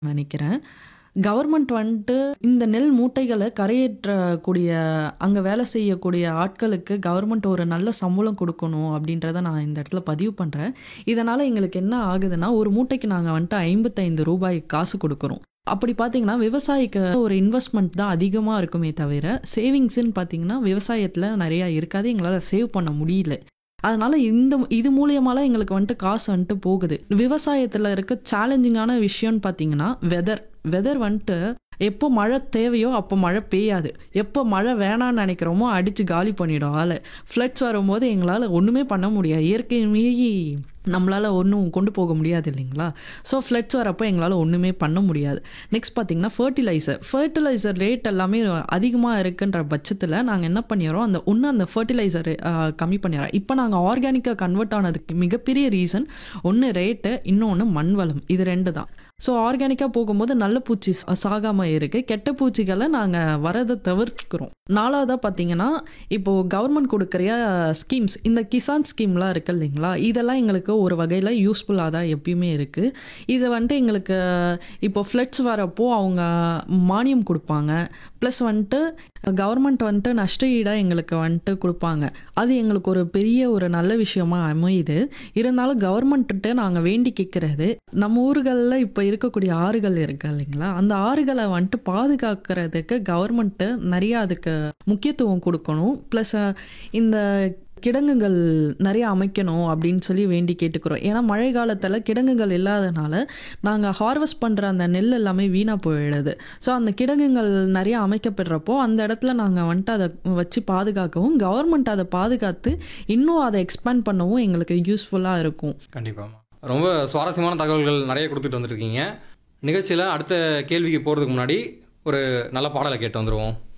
நினைக்கிறேன். கவர்மெண்ட் வந்துட்டு இந்த நெல் மூட்டைகள கரையேற்றக்கூடிய அங்க வேலை செய்யக்கூடிய ஆட்களுக்கு கவர்மெண்ட் ஒரு நல்ல சம்பளம் குடுக்கணும் அப்படின்றத நான் இந்த இடத்துல பதிவு பண்றேன். இதனால எங்களுக்கு என்ன ஆகுதுன்னா, ஒரு மூட்டைக்கு நாங்க வந்துட்டு ரூ. 55 காசு குடுக்குறோம். அப்படி பார்த்தீங்கன்னா, விவசாயிக்கு ஒரு இன்வெஸ்ட்மென்ட் தான் அதிகமா இருக்குமே தவிர, சேவிங்ஸ்ன்னு பார்த்தீங்கன்னா, விவசாயத்துல நெறையா இருக்காது. எங்களால சேவ் பண்ண முடியல. அதனால இந்த இது மூலியமாலாம் எங்களுக்கு வந்துட்டு காசு வந்துட்டு போகுது. விவசாயத்துல இருக்க சேலஞ்சிங்கான விஷயம்னு பார்த்தீங்கன்னா, வெதர். வெதர் வந்துட்டு எப்போ மழை தேவையோ அப்போ மழை பெய்யாது. எப்போ மழை வேணான்னு நெனைக்கிறோமோ அடிச்சு காலி பண்ணிடும் ஆள. ஃப்ளட்ஸ் வரும்போது எங்களால ஒண்ணுமே பண்ண முடியாது. இயற்கையை மீறி நம்மளால ஒண்ணும் கொண்டு போக முடியாது இல்லைங்களா? ஸோ ஃப்ளட்ஸ் வரப்போ எங்களால ஒண்ணுமே பண்ண முடியாது. நெக்ஸ்ட் பார்த்தீங்கன்னா, ஃபெர்டிலைசர். ஃபெர்டிலைசர் ரேட் எல்லாமே அதிகமா இருக்குன்ற பட்சத்துல நாங்க என்ன பண்ணிர்றோம், அந்த ஒண்ணு அந்த ஃபெர்டிலைசர் அ கம்மி பண்ணிர்றோம். இப்ப நாங்க ஆர்கானிக்கா கன்வெர்ட் ஆனதுக்கு மிகப்பெரிய ரீசன் ஒண்ணு ரேட்டு, இன்னொன்னு மண் வளம். இது 2 தான். ஸோ ஆர்கானிக்கா போகும்போது நல்ல பூச்சி ச சாகாம இருக்கு. கெட்ட பூச்சிகள நாங்க வரத தவிர்க்கிறோம். 4வதா பார்த்தீங்கன்னா, இப்போ கவர்மெண்ட் குடுக்குற ஸ்கீம்ஸ் இந்த கிசான் ஸ்கீம்லாம் இருக்கு இல்லைங்களா? இதெல்லாம் எங்களுக்கு ஒரு வகையில யூஸ்ஃபுல்லா தான் எப்பயுமே இருக்கு. இது வந்துட்டு எங்களுக்கு இப்போ ஃப்ளட்ஸ் வரப்போ அவங்க மானியம் குடுப்பாங்க. பிளஸ் வந்துட்டு கவர்மெண்ட் வந்துட்டு நஷ்ட ஈடா எங்களுக்கு வந்துட்டு குடுப்பாங்க. அது எங்களுக்கு ஒரு பெரிய ஒரு நல்ல விஷயமா அமையுது. இருந்தாலும் கவர்மெண்ட்டுட்ட நாங்க வேண்டி கேட்கிறது, நம்ம ஊர்கள்ல இப்ப இருக்கக்கூடிய ஆறுகள் இருக்கு இல்லைங்களா? அந்த ஆறுகள வந்துட்டு பாதுகாக்கிறதுக்கு கவர்மெண்ட் நெறையா அதுக்கு முக்கியத்துவம் குடுக்கணும். பிளஸ் இந்த கிடங்குகள் நெறைய அமைக்கணும் அப்படின்னு சொல்லி வேண்டி கேட்டுக்கிறோம். ஏன்னா மழை காலத்துல கிடங்குகள் இல்லாதனால, நாங்க ஹார்வெஸ்ட் பண்ற அந்த நெல் எல்லாமே வீணா போயிடுது. ஸோ அந்த கிடங்குகள் நெறைய அமைக்கப்படுறப்போ, அந்த இடத்துல நாங்க வந்துட்டு அத வச்சு பாதுகாக்கவும், கவர்மெண்ட் அத பாதுகாத்து இன்னும் அத எக்ஸ்பேண்ட் பண்ணவும் எங்களுக்கு யூஸ்ஃபுல்லா இருக்கும். கண்டிப்பாம்மா. ரொம்ப சுவாரஸ்யமான தகவல்கள் நெறைய குடுத்துட்டு வந்துட்டுருக்கீங்க. நிகழ்ச்சியில அடுத்த கேள்விக்கு போறதுக்கு முன்னாடி, ஒரு நல்ல பாடல கேட்டு வந்துருவோம்.